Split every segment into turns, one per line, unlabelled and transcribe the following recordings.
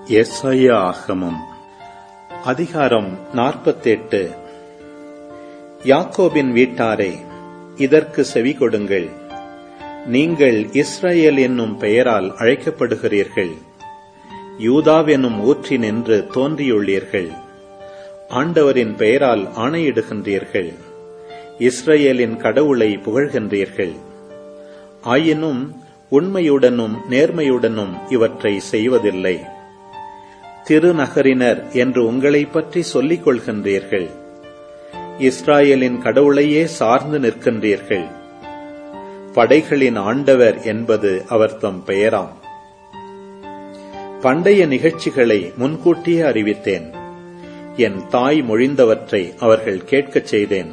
எஸ்ஐயா ஆகமம் அதிகாரம் நாற்பத்தெட்டு யாக்கோபின் வீட்டாரே இதற்கு செவி கொடுங்கள் நீங்கள் இஸ்ரவேல் என்னும் பெயரால் அழைக்கப்படுகிறீர்கள் யூதாவெனும் ஊற்றினின்று தோன்றியுள்ளீர்கள் ஆண்டவரின் பெயரால் ஆணையிடுகின்றீர்கள் இஸ்ரவேலின் கடவுளை புகழ்கின்றீர்கள் ஆயினும் உண்மையுடனும் நேர்மையுடனும் இவற்றை செய்வதில்லை திருநகரினர் என்று உங்களை பற்றி சொல்லிக் கொள்கின்றீர்கள் இஸ்ராயலின் கடவுளையே சார்ந்து நிற்கின்றீர்கள் படைகளின் ஆண்டவர் என்பது அவர் தம் பெயராம் பண்டைய நிகழ்ச்சிகளை முன்கூட்டியே அறிவித்தேன் என் தாய் மொழிந்தவற்றை அவர்கள் கேட்கச் செய்தேன்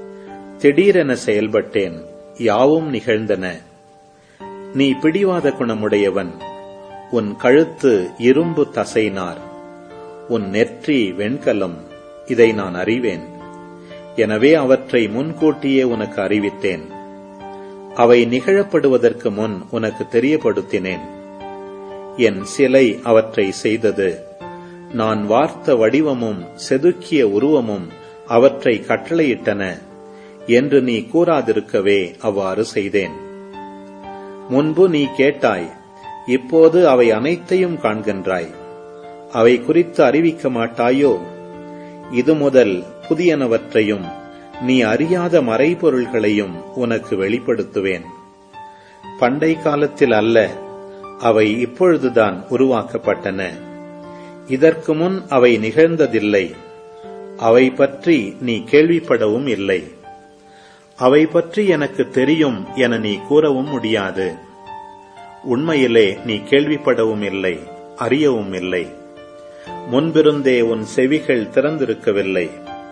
திடீரென செயல்பட்டேன் யாவும் நிகழ்ந்தன நீ பிடிவாத குணமுடையவன் உன் கழுத்து இரும்பு தசைனார் உன் நெற்றி வெண்கலம் இதை நான் அறிவேன் எனவே அவற்றை முன்கூட்டியே உனக்கு அறிவித்தேன் அவை நிகழப்படுவதற்கு முன் உனக்கு தெரியப்படுத்தினேன் என் சிலை அவற்றை செய்தது நான் வார்த்த வடிவமும் செதுக்கிய உருவமும் அவற்றை கட்டளையிட்டன என்று நீ கூறாதிருக்கவே அவ்வாறு செய்தேன் முன்பு நீ கேட்டாய் இப்போது அவை அனைத்தையும் காண்கின்றாய் அவை குறித்து அறிவிக்க மாட்டாயோ இது முதல் புதியனவற்றையும் நீ அறியாத மறைபொருள்களையும் உனக்கு வெளிப்படுத்துவேன் பண்டை காலத்தில் அல்ல அவை இப்பொழுதுதான் உருவாக்கப்பட்டன இதற்கு முன் அவை நிகழ்ந்ததில்லை அவை பற்றி நீ கேள்விப்படவும் இல்லை அவை பற்றி எனக்கு தெரியும் என நீ கூறவும் முடியாது உண்மையிலே நீ கேள்விப்படவும் இல்லை அறியவும் இல்லை முன்பிருந்தே உன் செவிகள் திறந்திருக்கவில்லை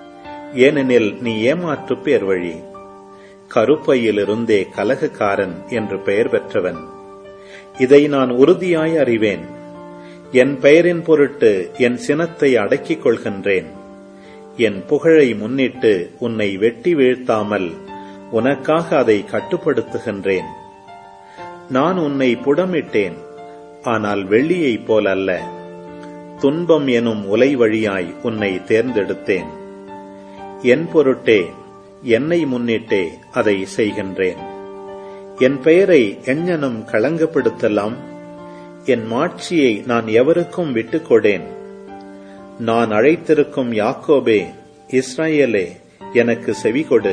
ஏனெனில் நீ ஏமாற்று பேர் வழி கருப்பையிலிருந்தே கலகக்காரன் என்று பெயர் பெற்றவன் இதை நான் உறுதியாய் அறிவேன் என் பெயரின் பொருட்டு என் சினத்தை அடக்கிக் கொள்கின்றேன் என் புகழை முன்னிட்டு உன்னை வெட்டி வீழ்த்தாமல் உனக்காக அதை கட்டுப்படுத்துகின்றேன் நான் உன்னை புடமிட்டேன் ஆனால் வெள்ளியைப் போல் அல்ல துன்பம் எனும் உலை வழியாய் உன்னை தேர்ந்தெடுத்தேன் என் பொருட்டே என்னை முன்னிட்டே அதை செய்கின்றேன் என் பெயரை எஞ்ஞனும் களங்கப்படுத்தலாம் என் மாட்சியை நான் எவருக்கும் விட்டுக்கொடேன் நான் அழைத்திருக்கும் யாக்கோபே இஸ்ரேலே எனக்கு செவிகொடு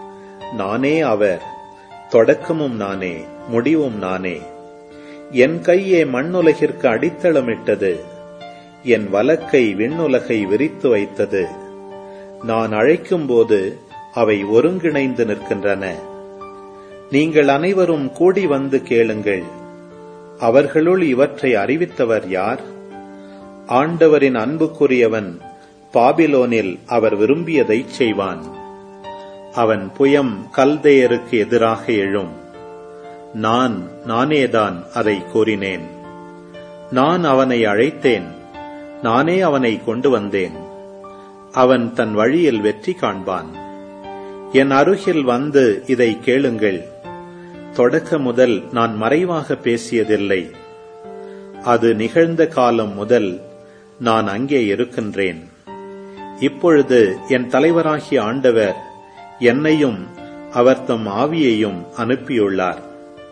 நானே அவர் தொடக்கமும் நானே முடிவும் நானே என் கையே மண்ணுலகிற்கு அடித்தளமிட்டது என் வலக்கை விண்ணுலகை விரித்து வைத்தது நான் அழைக்கும்போது அவை ஒருங்கிணைந்து நிற்கின்றன நீங்கள் அனைவரும் கூடி வந்து கேளுங்கள் அவர்களுள் இவற்றை அறிவித்தவர் யார் ஆண்டவரின் அன்புக்குரியவன் பாபிலோனில் அவர் விரும்பியதைச் செய்வான் அவன் புயம் கல்தேயருக்கு எதிராக எழும் நான் நானேதான் அதை கூறினேன் நான் அவனை அழைத்தேன் நானே அவனை கொண்டு வந்தேன் அவன் தன் வழியில் வெற்றி காண்பான் என் அருகில் வந்து இதை கேளுங்கள் தொடக்க முதல் நான் மறைவாக பேசியதில்லை அது நிகழ்ந்த காலம் முதல் நான் அங்கே இருக்கின்றேன் இப்பொழுது என் தலைவராகிய ஆண்டவர் என்னையும் அவர் தம் ஆவியையும் அனுப்பியுள்ளார்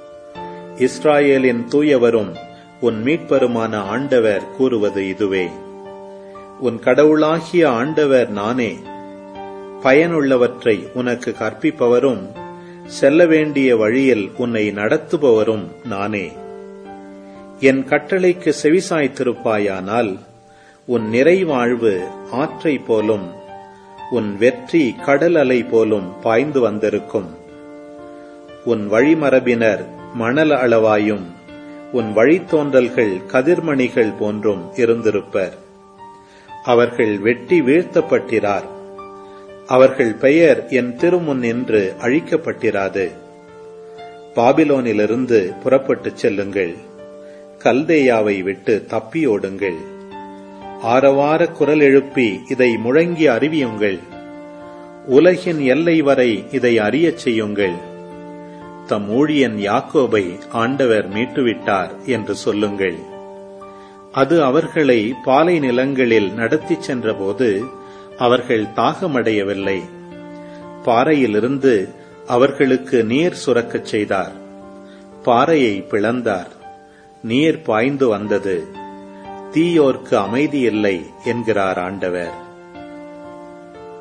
இஸ்ராயேலின் தூயவரும் உன் மீட்பருமான ஆண்டவர் கூறுவது இதுவே உன் கடவுளாகிய ஆண்டவர் நானே பயனுள்ளவற்றை உனக்கு கற்பிப்பவரும் செல்ல வேண்டிய வழியில் உன்னை நடத்துபவரும் நானே என் கட்டளைக்கு செவிசாய்த்திருப்பாயானால் உன் நிறைவாழ்வு ஆற்றை போலும் உன் வெற்றி கடல் அலை போலும் பாய்ந்து வந்திருக்கும் உன் வழிமரபினர் மணல் அளவாயும் உன் வழித்தோன்றல்கள் கதிர்மணிகள் போன்றும் இருந்திருப்பர் அவர்கள் வெட்டி வீழ்த்தப்பட்டிரார் அவர்கள் பெயர் என் திருமுன் நின்று அழிக்கப்பட்டிராது பாபிலோனிலிருந்து புறப்பட்டுச் செல்லுங்கள் கல்தேயாவை விட்டு தப்பியோடுங்கள் ஆரவார குரல் எழுப்பி இதை முழங்கி அறிவியுங்கள் உலகின் எல்லை வரை இதை அறியச் செய்யுங்கள் தம் ஊழியன் யாக்கோபை ஆண்டவர் மீட்டுவிட்டார் என்று சொல்லுங்கள் அது அவர்களை பாலை நிலங்களில் நடத்திச் சென்றபோது அவர்கள் தாகமடையவில்லை பாறையிலிருந்து அவர்களுக்கு நீர் சுரக்கச் செய்தார் பாறையை பிளந்தார் நீர் பாய்ந்து வந்தது தீயோர்க்கு அமைதி இல்லை என்கிறார் ஆண்டவர்